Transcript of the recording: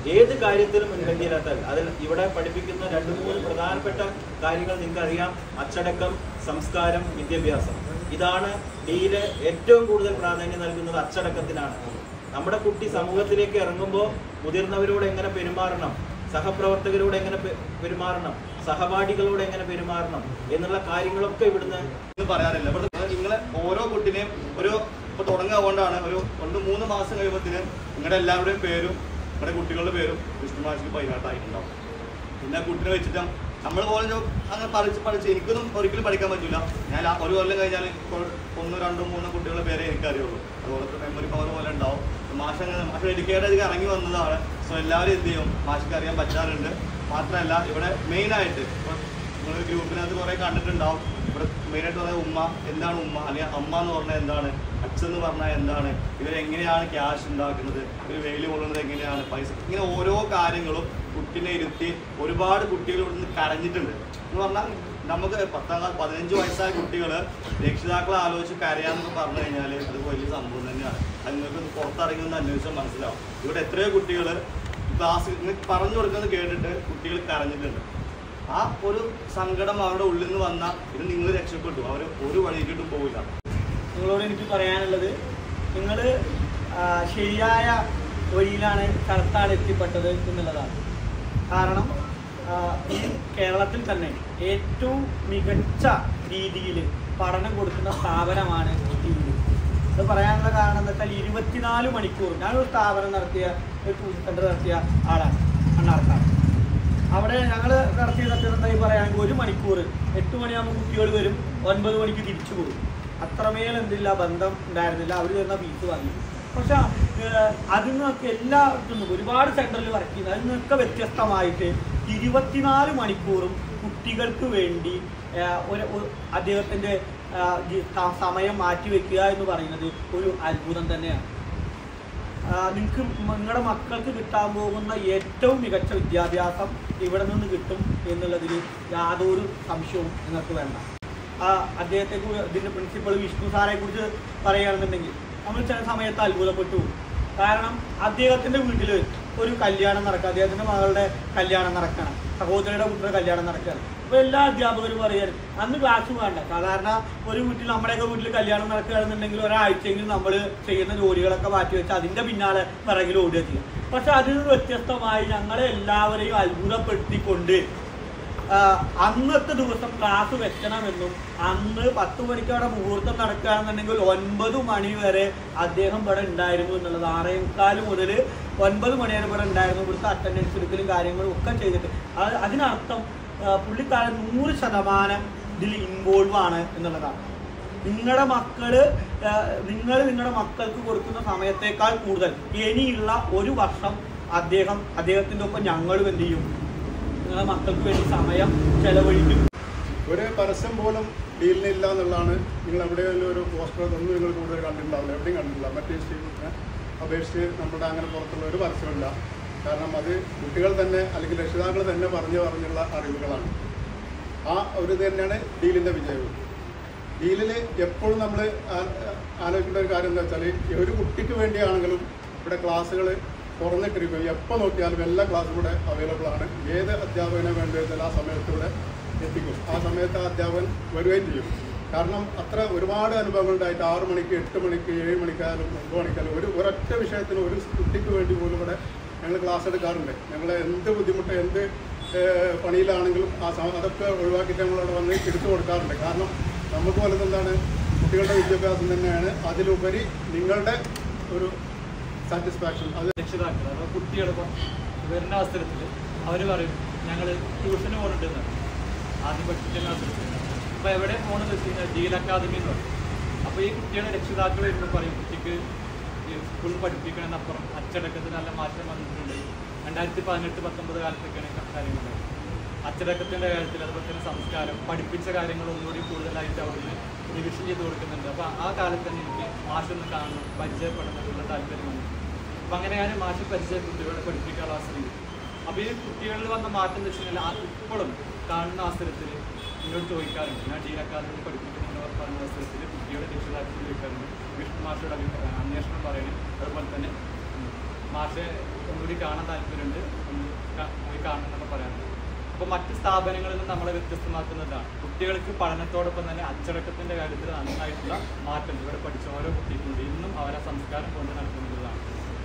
ഏത് കാര്യത്തിലും മുൻപന്തിയിലെത്താൻ അതിൽ ഇവിടെ പഠിപ്പിക്കുന്ന രണ്ട് മൂന്ന് പ്രധാനപ്പെട്ട കാര്യങ്ങൾ നിങ്ങൾക്കറിയാം അച്ചടക്കം സംസ്കാരം വിദ്യാഭ്യാസം ഇതാണ് ഡിയിലെ ഏറ്റവും കൂടുതൽ പ്രാധാന്യം നൽകുന്നത് അച്ചടക്കത്തിനാണ് നമ്മുടെ കുട്ടി സമൂഹത്തിലേക്ക് ഇറങ്ങുമ്പോൾ മുതിർന്നവരോട് എങ്ങനെ പെരുമാറണം സഹപ്രവർത്തകരോട് എങ്ങനെ പെ- പെരുമാറണം സഹപാഠികളോട് എങ്ങനെ പെരുമാറണം എന്നുള്ള കാര്യങ്ങളൊക്കെ ഇവിടുന്ന് എന്ന് പറയാറില്ല ഇവിടെ നിങ്ങളെ ഓരോ കുട്ടിനെയും ഒരു ഇപ്പൊ തുടങ്ങാകൊണ്ടാണ് ഒരു ഒന്ന് മൂന്ന് മാസം കഴിയുമ്പോഴത്തേന് നിങ്ങളുടെ എല്ലാവരുടെയും പേരും നിങ്ങളുടെ കുട്ടികളുടെ പേരും വിഷ്ണുമാഷിക്ക് പൈനാട്ടായിട്ടുണ്ടാവും പിന്നെ ആ കുട്ടിനെ വെച്ചിട്ട് നമ്മൾ പോലെ അങ്ങനെ പഠിച്ച് പഠിച്ച് എനിക്കൊന്നും ഒരിക്കലും പഠിക്കാൻ പറ്റില്ല ഞാൻ ആ ഒരു കൊല്ലം കഴിഞ്ഞാൽ ഒന്നോ രണ്ടോ മൂന്നോ കുട്ടികളുടെ പേരെ എനിക്കറിയുള്ളൂ അതുപോലത്തെ മെമ്മറി പവർ പോലെ ഉണ്ടാവും മാഷ അങ്ങനെ മാഷ ഡെഡിക്കേറ്റ് ആയിട്ട് ഇറങ്ങി വന്നതാണ് സോ എല്ലാവരും എന്ത് ചെയ്യും മാഷക്ക് അറിയാൻ പറ്റാറുണ്ട് മാത്രമല്ല ഇവിടെ മെയിനായിട്ട് ഇപ്പോൾ നിങ്ങൾ ഗ്രൂപ്പിനകത്ത് കുറെ കണ്ടിട്ടുണ്ടാവും ഇവിടെ മെയിനായിട്ട് പറഞ്ഞ ഉമ്മ എന്താണ് ഉമ്മ അല്ലെങ്കിൽ അമ്മ എന്ന് പറഞ്ഞാൽ എന്താണ് അച്ഛൻ എന്ന് പറഞ്ഞാൽ എന്താണ് ഇവരെങ്ങനെയാണ് ക്യാഷ് ഉണ്ടാക്കുന്നത് ഇവർ വെയിൽ കൊള്ളുന്നത് എങ്ങനെയാണ് പൈസ ഇങ്ങനെ ഓരോ കാര്യങ്ങളും കുട്ടീനെ ഇരുത്തി ഒരുപാട് കുട്ടികൾ ഇവിടുന്ന് കരഞ്ഞിട്ടുണ്ട് എന്ന് പറഞ്ഞാൽ നമുക്ക് പത്താം ക്ലാസ് പതിനഞ്ച് വയസ്സായ കുട്ടികൾ രക്ഷിതാക്കളെ ആലോചിച്ച് കരയാന്നൊക്കെ പറഞ്ഞു കഴിഞ്ഞാൽ അത് വലിയ സംഭവം തന്നെയാണ് അത് നിങ്ങൾക്ക് പുറത്തിറങ്ങി ഒന്ന് അന്വേഷിച്ചാൽ മനസ്സിലാവും ഇവിടെ എത്രയോ കുട്ടികൾ ക്ലാസ് നിങ്ങൾക്ക് പറഞ്ഞു കൊടുക്കുന്നത് കേട്ടിട്ട് കുട്ടികൾ കരഞ്ഞിട്ടുണ്ട് ആ ഒരു സങ്കടം അവരുടെ ഉള്ളിൽ നിന്ന് വന്നാൽ ഇത് നിങ്ങൾ രക്ഷപ്പെട്ടു അവർ ഒരു വഴിക്കിട്ടും പോവില്ല നിങ്ങളോട് എനിക്ക് പറയാനുള്ളത് നിങ്ങൾ ശരിയായ വഴിയിലാണ് സ്ഥലത്താണ് എത്തിപ്പെട്ടത് എന്നുള്ളതാണ് കാരണം ആ, ഈ കേരളത്തിൽ തന്നെ ഏറ്റവും മികച്ച രീതിയിൽ പഠനം കൊടുക്കുന്ന സ്ഥാപനമാണ് ടി വി ഇത് പറയാനുള്ള കാരണം എന്താ വെച്ചാൽ ഇരുപത്തിനാല് മണിക്കൂർ ഞാനൊരു സ്ഥാപനം നടത്തിയ ഒരു ട്യൂഷൻ സെൻ്റർ നടത്തിയ ആളാണ് മണ്ണാർക്കാട് അവിടെ ഞങ്ങൾ നടത്തിയ സത്യസന്ധമായി പറയുകയാണെങ്കിൽ ഒരു മണിക്കൂർ എട്ട് മണിയാകുമ്പോൾ കുട്ടികൾ വരും ഒൻപത് മണിക്ക് തിരിച്ചു പോകും അത്രമേൽ എന്തില്ല ബന്ധം ഉണ്ടായിരുന്നില്ല അവർ തരുന്ന ഫീസ് വാങ്ങി പക്ഷെ അതിൽ നിന്നൊക്കെ എല്ലാ ഇതും ഒരുപാട് സെൻറ്ററിൽ വർക്ക് ചെയ്യുന്നത് അതിൽ നിന്നൊക്കെ വ്യത്യസ്തമായിട്ട് ഇരുപത്തിനാല് മണിക്കൂറും കുട്ടികൾക്ക് വേണ്ടി ആ, ഒരു ഒരു- അദ്ദേഹത്തിൻ്റെ ആ, ജി- സ- സമയം മാറ്റിവെക്കുക എന്ന് പറയുന്നത് ഒരു അത്ഭുതം തന്നെയാണ് നിങ്ങൾക്ക് നിങ്ങളുടെ മക്കൾക്ക് കിട്ടാൻ പോകുന്ന ഏറ്റവും മികച്ച വിദ്യാഭ്യാസം ഇവിടെ നിന്ന് കിട്ടും എന്നുള്ളതിൽ യാതൊരു സംശയവും നിങ്ങൾക്ക് വേണ്ട ആ അദ്ദേഹത്തെ കു- ഇതിൻ്റെ പ്രിൻസിപ്പൾ വിഷ്ണു സാറെ കുറിച്ച് പറയുകയാണെന്നുണ്ടെങ്കിൽ നമ്മൾ ചില സമയത്ത് അത്ഭുതപ്പെട്ടു പോകും. കാരണം അദ്ദേഹത്തിൻ്റെ വീട്ടിൽ ഒരു കല്യാണം നടക്കുക അദ്ദേഹത്തിൻ്റെ മകളുടെ കല്യാണം നടക്കണം സഹോദരിയുടെ കുട്ടിയുടെ കല്യാണം നടക്കുകയാണ് അപ്പോൾ എല്ലാ അധ്യാപകരും പറയുകയാണ് അന്ന് ക്ലാസ് വേണ്ട സാധാരണ ഒരു വീട്ടിൽ നമ്മുടെയൊക്കെ വീട്ടിൽ കല്യാണം നടക്കുകയാണെന്നുണ്ടെങ്കിൽ ഒരാഴ്ചയെങ്കിലും നമ്മൾ ചെയ്യുന്ന ജോലികളൊക്കെ മാറ്റി വെച്ച് അതിൻ്റെ പിന്നാലെ പിറകിൽ ഓടുക ചെയ്യും പക്ഷെ അതിൽ നിന്ന് വ്യത്യസ്തമായി ഞങ്ങളെ എല്ലാവരെയും അത്ഭുതപ്പെടുത്തിക്കൊണ്ട് ആ, അന്നത്തെ ദിവസം ക്ലാസ് വെക്കണമെന്നും അന്ന് പത്ത് മണിക്ക് അവിടെ മുഹൂർത്തം നടക്കുകയാണെന്നുണ്ടെങ്കിൽ ഒൻപത് മണി വരെ അദ്ദേഹം ഇവിടെ ഉണ്ടായിരുന്നു എന്നുള്ളത് ആറേ മുക്കാൽ മുതൽ ഒൻപത് മണി വരെ ഇവിടെ ഉണ്ടായിരുന്നു ഇവിടുത്തെ അറ്റൻഡൻസ് എടുക്കലും കാര്യങ്ങളും ഒക്കെ ചെയ്തിട്ട് അത് അതിനർത്ഥം ആ, പുള്ളിക്കാരൻ നൂറ് ശതമാനം ഇതിൽ ഇൻവോൾവ് ആണ് എന്നുള്ളതാണ് നിങ്ങളുടെ മക്കള് നിങ്ങൾ നിങ്ങളുടെ മക്കൾക്ക് കൊടുക്കുന്ന സമയത്തേക്കാൾ കൂടുതൽ ഇനിയുള്ള ഒരു വർഷം അദ്ദേഹം അദ്ദേഹത്തിൻ്റെ ഒപ്പം ഞങ്ങളും എന്ത് ചെയ്യും നിങ്ങളുടെ മക്കൾക്ക് വേണ്ടി സമയം ചെലവഴിക്കും ഒരു പരസ്യം പോലും ഡീലിനില്ല എന്നുള്ളതാണ് നിങ്ങൾ എവിടെയെങ്കിലും ഒരു പോസ്റ്റർ ഒന്നും നിങ്ങൾ കൂടുതൽ കണ്ടിട്ടുണ്ടാവില്ല എവിടെയും കണ്ടിട്ടില്ല മറ്റേ സ്റ്റീമിനെ അപേക്ഷിച്ച് നമ്മുടെ അങ്ങനെ പുറത്തുള്ള ഒരു പരസ്യമില്ല കാരണം അത് കുട്ടികൾ തന്നെ അല്ലെങ്കിൽ രക്ഷിതാക്കൾ തന്നെ പറഞ്ഞു പറഞ്ഞുള്ള അറിവുകളാണ് ആ ഒരു ഇത് തന്നെയാണ് ഡീലിൻ്റെ വിജയവും ഡീലിൽ എപ്പോഴും നമ്മൾ ആലോചിക്കേണ്ട ഒരു കാര്യം എന്താ വെച്ചാൽ ഒരു കുട്ടിക്ക് വേണ്ടിയാണെങ്കിലും ഇവിടെ ക്ലാസ്സുകൾ തുറന്നിട്ടിരിക്കും എപ്പോൾ നോക്കിയാലും എല്ലാ ക്ലാസ്സും ഇവിടെ അവൈലബിൾ ആണ് ഏത് അധ്യാപകനെ വേണ്ടി വെച്ചാൽ ആ സമയത്ത് ഇവിടെ എത്തിക്കും ആ സമയത്ത് ആ അധ്യാപകൻ വരികയും ചെയ്യും കാരണം അത്ര ഒരുപാട് അനുഭവങ്ങളുണ്ടായിട്ട് ആറ് മണിക്ക് എട്ട് മണിക്ക് ഏഴ് മണിക്കായാലും ഒമ്പത് മണിക്കായാലും ഒരു ഒരൊറ്റ വിഷയത്തിന് ഒരു കുട്ടിക്ക് വേണ്ടി പോലും ഇവിടെ ഞങ്ങൾ ക്ലാസ് എടുക്കാറുണ്ട് ഞങ്ങൾ എന്ത് ബുദ്ധിമുട്ട് എന്ത് ഏഹ്, പണിയിലാണെങ്കിലും ആ സമയം അതൊക്കെ ഒഴിവാക്കിയിട്ട് നമ്മളവിടെ വന്ന് എടുത്തു കൊടുക്കാറുണ്ട് കാരണം നമുക്ക് വലുത് എന്താണ് കുട്ടികളുടെ വിദ്യാഭ്യാസം തന്നെയാണ് അതിലുപരി നിങ്ങളുടെ ഒരു സാറ്റിസ്ഫാക്ഷൻ അത് രക്ഷിതാക്കൾ അഥവാ കുട്ടികളൊക്കെ വരുന്ന അവസരത്തിൽ അവർ പറയും ഞങ്ങൾ ട്യൂഷന് പോകുന്നുണ്ടെന്ന് ആദ്യം പഠിപ്പിക്കുന്ന അവസരത്തിൽ അപ്പോൾ എവിടെ പോകണമെന്ന് വെച്ച് കഴിഞ്ഞാൽ ഡീൽ അക്കാദമി എന്ന് പറയും അപ്പോൾ ഈ കുട്ടിയുടെ രക്ഷിതാക്കൾ വരുമ്പോൾ പറയും കുട്ടിക്ക് ഈ സ്കൂളിൽ പഠിപ്പിക്കണമെന്നപ്പുറം അച്ചടക്കത്തിന് നല്ല മാറ്റം വന്നിട്ടുണ്ട് രണ്ടായിരത്തി പതിനെട്ട് പത്തൊമ്പത് കാലത്തൊക്കെയാണ് കാര്യങ്ങൾ അച്ചടക്കത്തിൻ്റെ കാര്യത്തിൽ അതുപോലെ തന്നെ സംസ്കാരം പഠിപ്പിച്ച കാര്യങ്ങൾ ഒന്നുകൂടി കൂടുതലായിട്ട് അവിടുന്ന് റിവിഷൻ ചെയ്ത് കൊടുക്കുന്നുണ്ട് അപ്പോൾ ആ കാലത്ത് തന്നെ എനിക്ക് മാഷൊന്ന് കാണണം പരിചയപ്പെടണം എന്നുള്ള താല്പര്യമാണ് അപ്പം അങ്ങനെ ഞാൻ മാഷ് പരിചയപ്പെട്ടു ഇവിടെ പഠിപ്പിക്കാനുള്ള അവസരം കിട്ടി അപ്പോൾ ഈ കുട്ടികളിൽ വന്ന മാറ്റം എന്ന് വെച്ച് കഴിഞ്ഞാൽ ആ ഇപ്പോഴും കാണുന്ന അവസരത്തിൽ എന്നോട് ചോദിക്കാറുണ്ട് ഞാൻ ഡീൻ അക്കാദമി പഠിപ്പിക്കുന്നവർ പറഞ്ഞ അവസരത്തിൽ കുട്ടിയുടെ രക്ഷിതാക്കൾ ചോദിക്കാറുണ്ട് വിഷ്ണു മാഷയുടെ അഭിപ്രായം അന്വേഷണം പറയുന്നത് അതുപോലെ തന്നെ ഉം, മാഷെ ഒന്നുകൂടി കാണാൻ താല്പര്യമുണ്ട് ഒന്ന് ക- പോയി കാണണം എന്നൊക്കെ പറയാറുണ്ട് അപ്പോൾ മറ്റ് സ്ഥാപനങ്ങളിൽ നിന്ന് നമ്മളെ വ്യത്യസ്തമാക്കുന്നതാണ് കുട്ടികൾക്ക് പഠനത്തോടൊപ്പം തന്നെ അച്ചടക്കത്തിന്റെ കാര്യത്തിൽ നന്നായിട്ടുള്ള മാറ്റം ഇവിടെ പഠിച്ച ഓരോ കുട്ടികളുണ്ട് ഇന്നും അവരെ സംസ്കാരം കൊണ്ട് നടക്കുന്നതാണ്